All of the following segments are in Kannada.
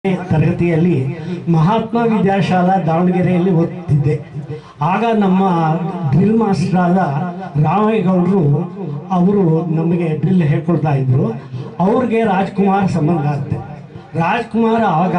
ತರಗತಿಯಲ್ಲಿ ಮಹಾತ್ಮ ವಿದ್ಯಾಶಾಲಾ ದಾವಣಗೆರೆಯಲ್ಲಿ ಓದ್ತಿದ್ದೆ ಆಗ ನಮ್ಮ ಡ್ರಿಲ್ ಮಾಸ್ಟರ್ ಆದ ರಾಮೇಗೌಡರು ಅವರು ನಮಗೆ ಡ್ರಿಲ್ ಹೇಳ್ಕೊಡ್ತಾ ಇದ್ರು ಅವ್ರಿಗೆ ರಾಜ್ಕುಮಾರ್ ಸಂಬಂಧ ಆಗುತ್ತೆ ರಾಜ್ಕುಮಾರ್ ಆವಾಗ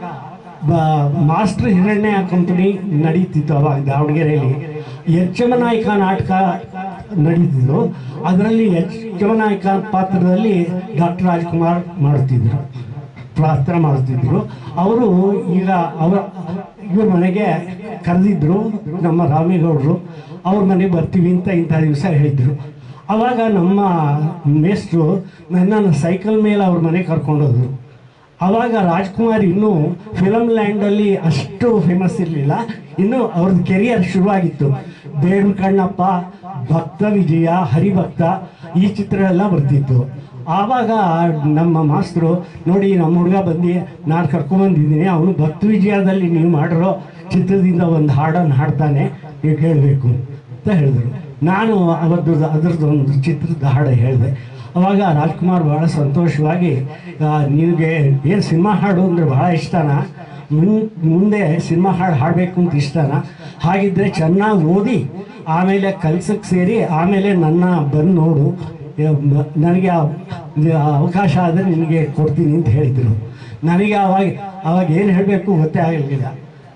ಬ ಮಾಸ್ಟರ್ ಹಿರಣ್ಯ ಕಂಪನಿ ನಡೀತಿತ್ತು ಅವಾಗ ದಾವಣಗೆರೆಯಲ್ಲಿ ಯಕ್ಷಮನಾಯಕ ನಾಟಕ ನಡೀತಿದ್ದು ಅದರಲ್ಲಿ ಯಕ್ಷಮನಾಯಕ ಪಾತ್ರದಲ್ಲಿ ಡಾಕ್ಟರ್ ರಾಜ್ಕುಮಾರ್ ಮಾಡುತ್ತಿದ್ದರು ಪ್ರಾರ್ಥನೆ ಮಾಡುತ್ತಿದ್ದರು ಅವರು ಈಗ ಅವರ ಇವ್ರ ಮನೆಗೆ ಕರೆದಿದ್ರು ನಮ್ಮ ರಾಮೇಗೌಡರು ಅವ್ರ ಮನೆಗೆ ಬರ್ತೀವಿ ಅಂತ ಇಂಥ ದಿವಸ ಹೇಳಿದ್ರು ಆವಾಗ ನಮ್ಮ ಮೇಸ್ಟ್ರು ನನ್ನನ್ನು ಸೈಕಲ್ ಮೇಲೆ ಅವ್ರ ಮನೆಗೆ ಕರ್ಕೊಂಡೋದ್ರು ಆವಾಗ ರಾಜ್ಕುಮಾರ್ ಇನ್ನೂ ಫಿಲಮ್ ಲ್ಯಾಂಡಲ್ಲಿ ಅಷ್ಟು ಫೇಮಸ್ ಇರಲಿಲ್ಲ ಇನ್ನು ಅವ್ರದ್ದು ಕೆರಿಯರ್ ಶುರುವಾಗಿತ್ತು ಬೇಡು ಕಣ್ಣಪ್ಪ ಭಕ್ತ ವಿಜಯ ಹರಿಭಕ್ತ ಈ ಚಿತ್ರ ಎಲ್ಲ ಬರ್ತಿತ್ತು ಆವಾಗ ನಮ್ಮ ಮಾಸ್ತರು ನೋಡಿ ನಮ್ಮ ಹುಡುಗ ಬಂದು ನಾನು ಕರ್ಕೊಂಬಂದಿದ್ದೀನಿ ಅವನು ಭಕ್ತ ವಿಜಯದಲ್ಲಿ ನೀವು ಮಾಡಿರೋ ಚಿತ್ರದಿಂದ ಒಂದು ಹಾಡನ್ನು ಹಾಡ್ತಾನೆ ನೀವು ಕೇಳಬೇಕು ಅಂತ ಹೇಳಿದ್ರು ನಾನು ಅವತ್ತು ಅದರದ್ದು ಒಂದು ಚಿತ್ರದ ಹಾಡು ಹೇಳಿದೆ ಅವಾಗ ರಾಜ್ಕುಮಾರ್ ಭಾಳ ಸಂತೋಷವಾಗಿ ಆ, ನಿನಗೆ ಏನು ಸಿನಿಮಾ ಹಾಡು ಅಂದರೆ ಭಾಳ ಇಷ್ಟನಾ ಮುನ್ ಮುಂದೆ ಸಿನಿಮಾ ಹಾಡು ಹಾಡಬೇಕು ಅಂತ ಇಷ್ಟನಾ ಹಾಗಿದ್ದರೆ ಚೆನ್ನಾಗಿ ಓದಿ ಆಮೇಲೆ ಕಲ್ಸಕ್ಕೆ ಸೇರಿ ಆಮೇಲೆ ನನ್ನ ಬಂದು ನೋಡು ಯ- ಮ- ನನಗೆ ಆ- ಆ ಅವಕಾಶ ಆದರೆ ನಿನಗೆ ಕೊಡ್ತೀನಿ ಅಂತ ಹೇಳಿದರು ನನಗೆ ಅವಾಗ ಅವಾಗ ಏನು ಹೇಳಬೇಕು ಗೊತ್ತೇ ಆಗಲಿಲ್ಲ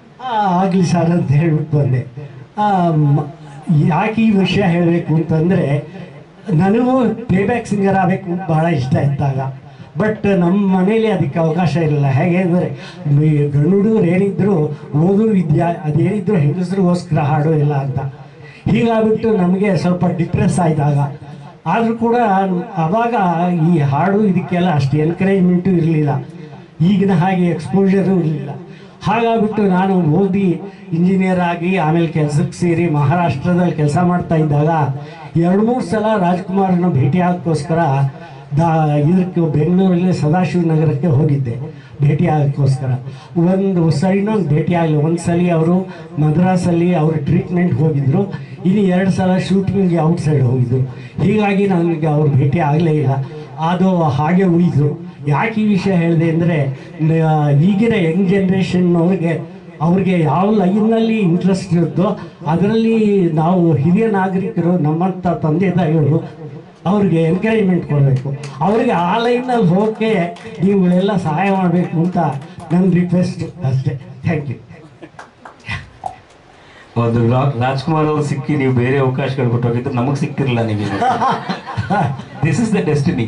ಆಗಲಿ ಸರ್ ಅಂತ ಹೇಳ್ಬಿಟ್ಟು ಬಂದೆ ಆ, ಮ- ಯಾಕೆ ಈ ವಿಷಯ ಹೇಳಬೇಕು ಅಂತಂದರೆ ನನಗೂ ಪ್ಲೇಬ್ಯಾಕ್ ಸಿಂಗರ್ ಆಗಬೇಕು ಅಂತ ಭಾಳ ಇಷ್ಟ ಇದ್ದಾಗ ಬಟ್ ನಮ್ಮ ಮನೇಲಿ ಅದಕ್ಕೆ ಅವಕಾಶ ಇರಲಿಲ್ಲ ಹೇಗೆ ಅಂದರೆ ಗಂಡು ಹುಡುಗರು ಏನಿದ್ರು ಓದು ವಿದ್ಯಾ ಅದೇನಿದ್ರು ಹೆಂಗಸ್ರಿಗೋಸ್ಕರ ಹಾಡು ಇಲ್ಲ ಅಂತ ಹೀಗಾಗ್ಬಿಟ್ಟು ನಮಗೆ ಸ್ವಲ್ಪ ಡಿಪ್ರೆಸ್ ಆಯ್ದಾಗ ಆದರೂ ಕೂಡ ಅವಾಗ ಈ ಹಾಡು ಇದಕ್ಕೆಲ್ಲ ಅಷ್ಟು ಎನ್ಕರೇಜ್ಮೆಂಟು ಇರಲಿಲ್ಲ ಈಗಿನ ಹಾಗೆ ಎಕ್ಸ್ಪೋಜರು ಇರಲಿಲ್ಲ ಹಾಗಾಗ್ಬಿಟ್ಟು ನಾನು ಓದಿ ಇಂಜಿನಿಯರ್ ಆಗಿ ಆಮೇಲೆ ಕೆಲಸಕ್ಕೆ ಸೇರಿ ಮಹಾರಾಷ್ಟ್ರದಲ್ಲಿ ಕೆಲಸ ಮಾಡ್ತಾ ಇದ್ದಾಗ ಎರಡು ಮೂರು ಸಲ ರಾಜ್ಕುಮಾರ್ನ ಭೇಟಿ ಆಗೋಕ್ಕೋಸ್ಕರ ದಾ ಇದಕ್ಕೆ ಬೆಂಗಳೂರಲ್ಲಿ ಸದಾಶಿವ ನಗರಕ್ಕೆ ಹೋಗಿದ್ದೆ ಭೇಟಿ ಆಗೋಕ್ಕೋಸ್ಕರ ಒಂದು ಸರಿನೂ ಭೇಟಿ ಆಗಲಿ ಒಂದು ಸಲ ಅವರು ಮದ್ರಾಸಲ್ಲಿ ಅವರು ಟ್ರೀಟ್ಮೆಂಟ್ ಹೋಗಿದ್ರು ಇನ್ನು ಎರಡು ಸಲ ಶೂಟಿಂಗ್ಗೆ ಔಟ್ ಸೈಡ್ ಹೋಗಿದ್ರು ಹೀಗಾಗಿ ನನಗೆ ಅವ್ರು ಭೇಟಿ ಆಗಲೇ ಇಲ್ಲ ಅದು ಹಾಗೆ ಉಳಿದ್ರು ಯಾಕೆ ಈ ವಿಷಯ ಹೇಳಿದೆ ಅಂದರೆ ಈಗಿನ ಯಂಗ್ ಜನ್ರೇಷನ್ನವ್ರಿಗೆ ಅವ್ರಿಗೆ ಯಾವ ಲೈನ್ನಲ್ಲಿ ಇಂಟ್ರೆಸ್ಟ್ ಇರುತ್ತೋ ಅದರಲ್ಲಿ ನಾವು ಹಿರಿಯ ನಾಗರಿಕರು ನಮ್ಮಂಥ ತಂದೆ ತಾಯಿಗಳು ಅವ್ರಿಗೆ ಎನ್ಕರೇಜ್ಮೆಂಟ್ ಕೊಡಬೇಕು ಅವ್ರಿಗೆ ಆ ಲೈನಲ್ಲಿ ಹೋಗೋಕ್ಕೆ ನೀವುಗಳೆಲ್ಲ ಸಹಾಯ ಮಾಡಬೇಕು ಅಂತ ನನ್ನ ರಿಕ್ವೆಸ್ಟ್ ಅಷ್ಟೇ ಥ್ಯಾಂಕ್ ಯು ಒಂದು ರಾ- ರಾಜ್ಕುಮಾರ್ ಅವ್ರು ಸಿಕ್ಕಿ ನೀವು ಬೇರೆ ಅವಕಾಶಗಳು ಕೊಟ್ಟೋಗಿದ್ರೆ ನಮಗೆ ಸಿಕ್ತಿರಲಿಲ್ಲ ನಿಮಗೆ ದಿಸ್ ಇಸ್ ದ ಡೆಸ್ಟಿನಿ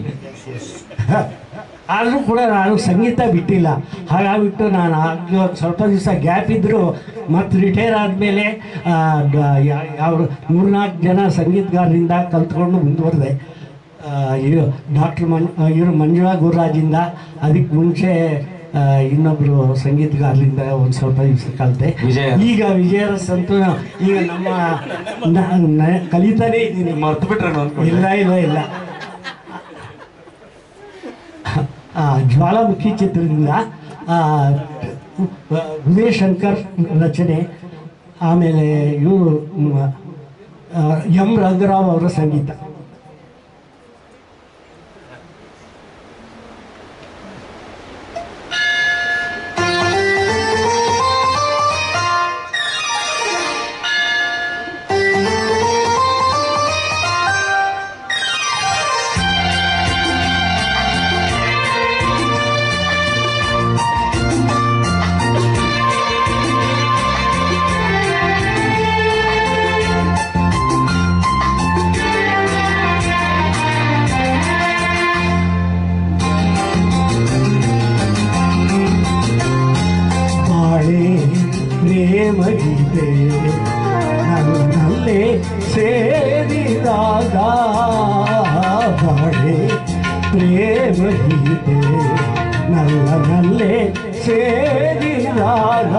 ಆದರೂ ಕೂಡ ನಾನು ಸಂಗೀತ ಬಿಟ್ಟಿಲ್ಲ ಹಾಗಾಗಿಬಿಟ್ಟು ನಾನು ಆಗ ಒಂದ್ ಸ್ವಲ್ಪ ದಿವಸ ಗ್ಯಾಪ್ ಇದ್ದರೂ ಮತ್ತು ರಿಟೈರ್ ಆದಮೇಲೆ ಯಾವ ಮೂರ್ನಾಲ್ಕು ಜನ ಸಂಗೀತಗಾರರಿಂದ ಕಲ್ತ್ಕೊಂಡು ಮುಂದುವರೆದೆ ಇವರು ಡಾಕ್ಟರ್ ಮನ್ ಇವರು ಮಂಜುಳಾ ಗುರುರಾಜಿಂದ ಅದಕ್ಕೆ ಮುಂಚೆ ಆ, ಇನ್ನೊಬ್ರು ಸಂಗೀತಗಾರರಿಂದ ಒಂದು ಸ್ವಲ್ಪ ದಿವಸ ಕಲಿತೆ ವಿಜಯ. ಈಗ ವಿಜಯರಸ್ ಅಂತೂ ಈಗ ನಮ್ಮ ನ- ನ- ಕಲಿತಾನೇ ಇದ್ದೀನಿ ಮರ್ತು ಬಿಟ್ರೆ ಅನ್ಕೊಂಡು ಇಲ್ಲ ಇಲ್ಲ ಇಲ್ಲ ಆ, ಜ್ವಾಲಾಮುಖಿ ಚಿತ್ರದಿಂದ ಆ, ಉದಯ್ ಶಂಕರ್ ರಚನೆ ಆಮೇಲೆ ಇವರು ಎಂ ರಂಗರಾವ್ ಅವರ ಸಂಗೀತ ಬಾಳೆ ಪ್ರೇಮ ಗೀತೆ ನನ್ನಲ್ಲೇ ಸೇರಿದಾಗ ಬಾಳೆ ಪ್ರೇಮ ಗೀತೆ ನನ್ನಲ್ಲೇ ಸೇರಿದಾಗ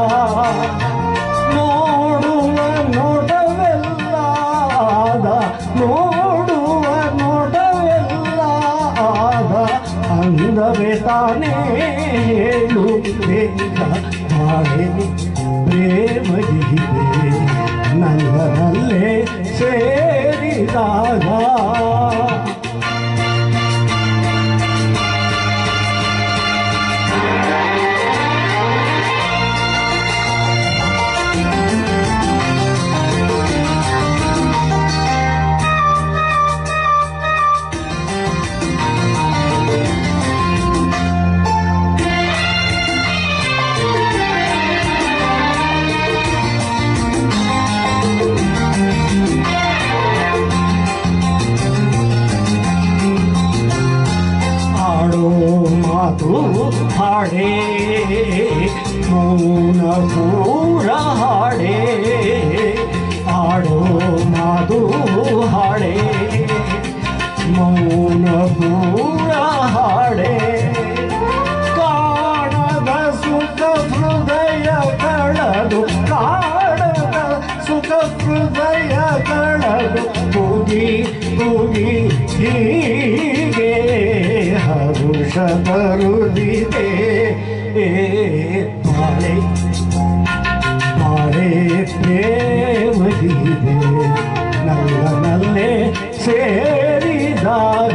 ನೋಡುವ ನೋಟವೆಲ್ಲ ಆದ ನೋಡುವ ನೋಟವೆಲ್ಲ ಆದ ಅಂದವೇ ತಾನೇ ಹೇಳು ಬೇಗ ಬಾಳೆ ಪ್ರೇಮ ಗೀತೆ ನನ್ನಲ್ಲೇ ಸೇರಿದಾಗ ಆ ಹಾಡೇ ಮೌನ ಪೂರ ಹಾಡೇ ಆಡೋ ಮಾದು ಹಾಡೇ ಮೌನ ಪೂರ ಹಾಡೇ ಕಾಣದ ಸುಖ ಹೃದಯ ಕಳದು ಕಾಣದ ಸುಖ ಹೃದಯ ಕಳದು ಕೂಗಿ ಕೂಗಿ ಹೀಗೆ ಹರುಷ ಬರುದಿದೆ ಬಾಳೆ ಬಾಳೆ ಪ್ರೇಮದಿದೆ ನಲ್ಲನಲ್ಲೇ ಸೇರಿದಾಗ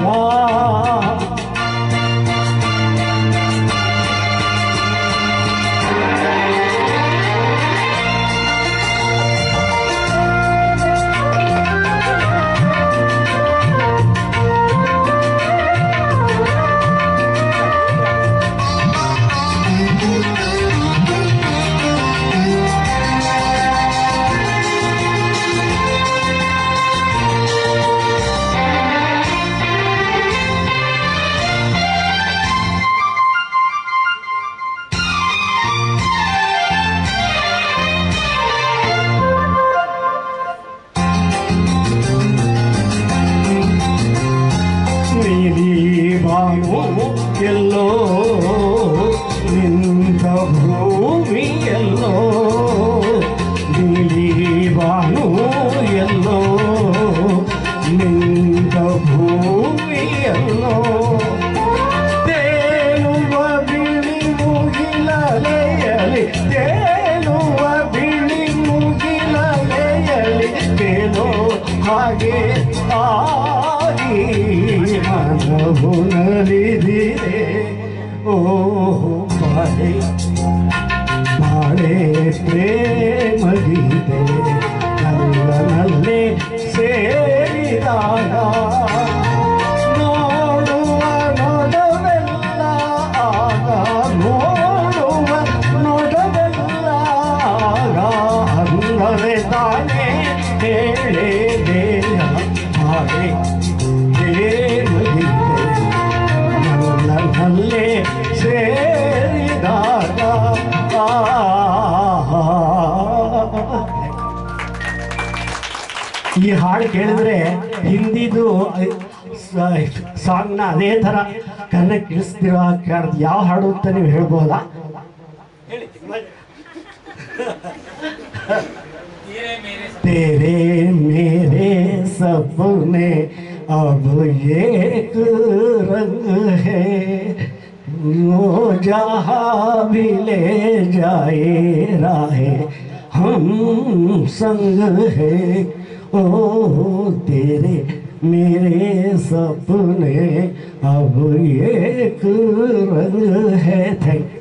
ನೀಲಿ ಬಾನು ಎಲ್ಲೋ ನಿಂತ ಭೂಮಿ ಎಲ್ಲೋ ನೀಲಿ ಬಾನು ಎಲ್ಲೋ ನಿಂತ ಭೂಮಿ ಎಲ್ಲೋ ತೇಲುವ ಬಿಳಿ ಮುಗಿಲಲೆಯಲಿ ತೇಲುವ ಬಿಳಿ ಮುಗಿಲಲೆಯಲಿ ತೇಲೋ ಹಾಗೆ ಆಗಿ ಮನವು ನಲಿದಿದೆ ಓ ಬಾಳೆ ಬಾಳೆ ಪ್ರೇಮಗಿದೆ ನಲ್ಲನಲ್ಲೇ ಸೇರಿದಾಗ ನೋಡುವ ನೋಡವೆಲ್ಲ ಆಗ ನೋಡುವ ನೋಡವೆಲ್ಲ ಆಗ ಅಂದರೆ ತಾನೇ ಹೇಳೇ ದೇಹ ಹಾಗೆ ಪ್ರೇಮಗಿದೆ ನಲ್ಲನಲ್ಲೇ ಸೇರಿದಾಗ ಈ ಹಾಡು ಕೇಳಿದ್ರೆ ಹಿಂದಿದು ಸಾಂಗ್ನ ಅದೇ ಥರ ಕನ್ನಕ್ಕೆ ಇಳಿಸ್ತಿರೋ ಕೇಳಿದ್ ಯಾವ ಹಾಡು ಅಂತ ನೀವು ಹೇಳ್ಬೋದಾ तेरे मेरे सपने अब एक रंग है वो जहाँ भी ले जाए राहे हम संग है ओ तेरे मेरे सपने अब एक रंग है थैंक